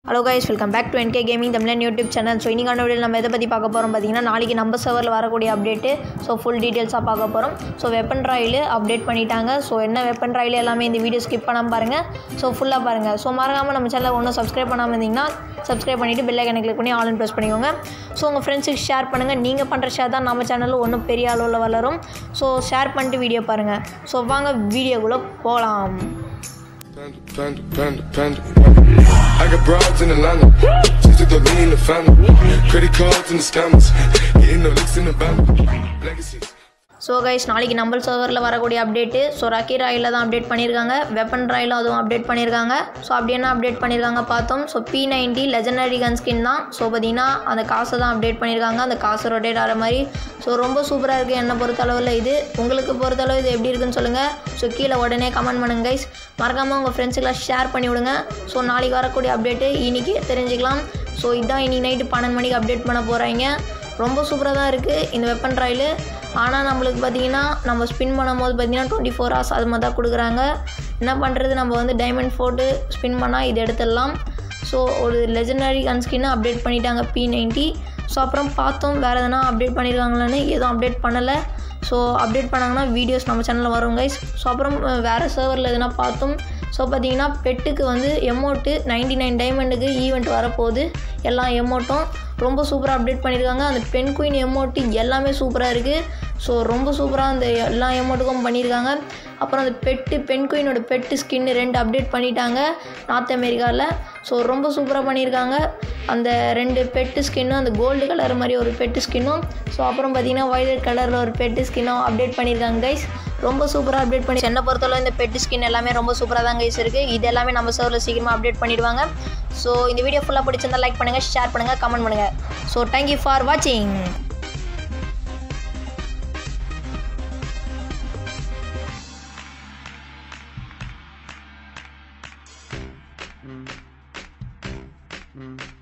Hello guys welcome back to N K gaming Tamilan YouTube channel so இன்னைக்கான video நம்ம எதை பற்றி பார்க்க போகிறோம் பார்த்தீங்கன்னா நாளைக்கு நம்ம சர்வரில் வரக்கூடிய அப்டேட்டு ஸோ ஃபுல் டீட்டெயில்ஸாக பார்க்க போகிறோம் ஸோ வெப்பன் ராயில் அப்டேட் பண்ணிட்டாங்க ஸோ என்ன வெப்பன் ராயில் எல்லாமே இந்த வீடியோ ஸ்கிப் பண்ணாமல் பாருங்கள் ஸோ ஃபுல்லாக பாருங்கள் ஸோ மறக்காமல் நம்ம சேனலை ஒன்றும் சப்ஸ்கிரைப் பண்ணாமல் இருந்தீங்கன்னா சப்ஸ்கிரைப் பண்ணிவிட்டு பெல் ஐக்கனை கிளிக் பண்ணி ஆல் ப்ரெஸ் பண்ணிக்கோங்க ஸோ உங்கள் ஃப்ரெண்ட்ஸுக்கு ஷேர் பண்ணுங்கள் நீங்கள் பண்ணுற ஷேர் தான் நம்ம சேனலில் ஒன்றும் பெரிய அளவில் வளரும் ஸோ ஷேர் பண்ணிட்டு வீடியோ பாருங்கள் ஸோ வாங்க வீடியோக்குள்ளே போகலாம் Panda, panda, panda, panda. I got broads in Atlanta. Just to throw me in the family. Credit cards and the scammers. Getting no licks in the band. Legacies. So guys நாளைக்கு நம்ம சர்வரில் வரக்கூடிய update so ரக்கி ராயில் தான் update பண்ணியிருக்காங்க weapon ராயில் அதுவும் update பண்ணியிருக்காங்க so அப்படி என்ன அப்டேட் பண்ணியிருக்காங்க பார்த்தோம் so P ninety legendary gun skin தான் ஸோ பார்த்தீங்கன்னா அந்த காசை தான் அப்டேட் பண்ணியிருக்காங்க அந்த காசு ரொட்டேட் ஆகிற மாதிரி ஸோ ரொம்ப சூப்பராக இருக்குது என்னை பொறுத்தளவில் இது உங்களுக்கு பொறுத்தளவு இது எப்படி இருக்குன்னு சொல்லுங்கள் ஸோ கீழே உடனே கமெண்ட் பண்ணுங்க கைஸ் மறக்காமல் உங்கள் ஃப்ரெண்ட்ஸுக்கெல்லாம் ஷேர் பண்ணி விடுங்க ஸோ நாளைக்கு வரக்கூடிய அப்டேட்டு இன்றைக்கி தெரிஞ்சுக்கலாம் ஸோ இதுதான் இன்னைக்கு நைட்டு பன்னெண்டு மணிக்கு அப்டேட் பண்ண போகிறாங்க ரொம்ப சூப்பராக தான் இருக்குது இந்த வெப்பன் ராயில் ஆனால் நம்மளுக்கு பார்த்தீங்கன்னா நம்ம ஸ்பின் பண்ணும்போது பார்த்தீங்கன்னா டுவெண்ட்டி ஃபோர் ஹவர்ஸ் அது மாதிரி தான் கொடுக்குறாங்க என்ன பண்ணுறது நம்ம வந்து டைமண்ட் போட்டு ஸ்பின் பண்ணால் இது எடுத்துடலாம் ஸோ ஒரு லெஜெண்டரி கன் ஸ்கின்னு அப்டேட் பண்ணிட்டாங்க பி நைன்ட்டி ஸோ அப்புறம் பார்த்தோம் வேறு எதனா அப்டேட் பண்ணியிருக்காங்களான்னு எதுவும் அப்டேட் பண்ணலை ஸோ அப்டேட் பண்ணாங்கன்னா வீடியோஸ் நம்ம சேனலில் வரும் கைஸ் ஸோ அப்புறம் வேறு சர்வரில் எதுனா பார்த்தோம் ஸோ பார்த்தீங்கன்னா பெட்டுக்கு வந்து எமௌண்ட்டு நைன்டி நைன் டைமண்டுக்கு ஈவெண்ட் வரப்போகுது எல்லா எமௌண்ட்டும் ரொம்ப சூப்பராக அப்டேட் பண்ணியிருக்காங்க அந்த பென் குயின் எமௌண்ட்டு எல்லாமே சூப்பராக இருக்குது ஸோ ரொம்ப சூப்பராக அந்த எல்லா எமௌண்ட்டுக்கும் பண்ணியிருக்காங்க அப்புறம் அந்த பெட்டு பென் குயினோட பெட்டு ஸ்கின்னு ரெண்டு அப்டேட் பண்ணிட்டாங்க நார்த் அமெரிக்காவில் ஸோ ரொம்ப சூப்பராக பண்ணியிருக்காங்க அந்த ரெண்டு பெட்டு ஸ்கின்னும் அந்த கோல்டு கலர் மாதிரி ஒரு பெட்டு ஸ்கின்னும் ஸோ அப்புறம் பார்த்தீங்கன்னா வயலட் கலரில் ஒரு பெட்டு ஸ்கின்னும் அப்டேட் பண்ணியிருக்காங்க கைஸ் ரொம்ப சூப்பராக அப்டேட் பண்ணி என்னை பொறுத்தளவு இந்த பெட்டு ஸ்கின் எல்லாமே ரொம்ப சூப்பராக தான் கைஸ் இருக்குது இது எல்லாமே நம்ம சர்வரில் சீக்கிரமாக அப்டேட் பண்ணிடுவாங்க ஸோ இந்த வீடியோ ஃபுல்லாக பிடிச்சிருந்தா லைக் பண்ணுங்கள் ஷேர் பண்ணுங்கள் கமெண்ட் பண்ணுங்கள் ஸோ தேங்க்யூ ஃபார் வாட்சிங் Mm.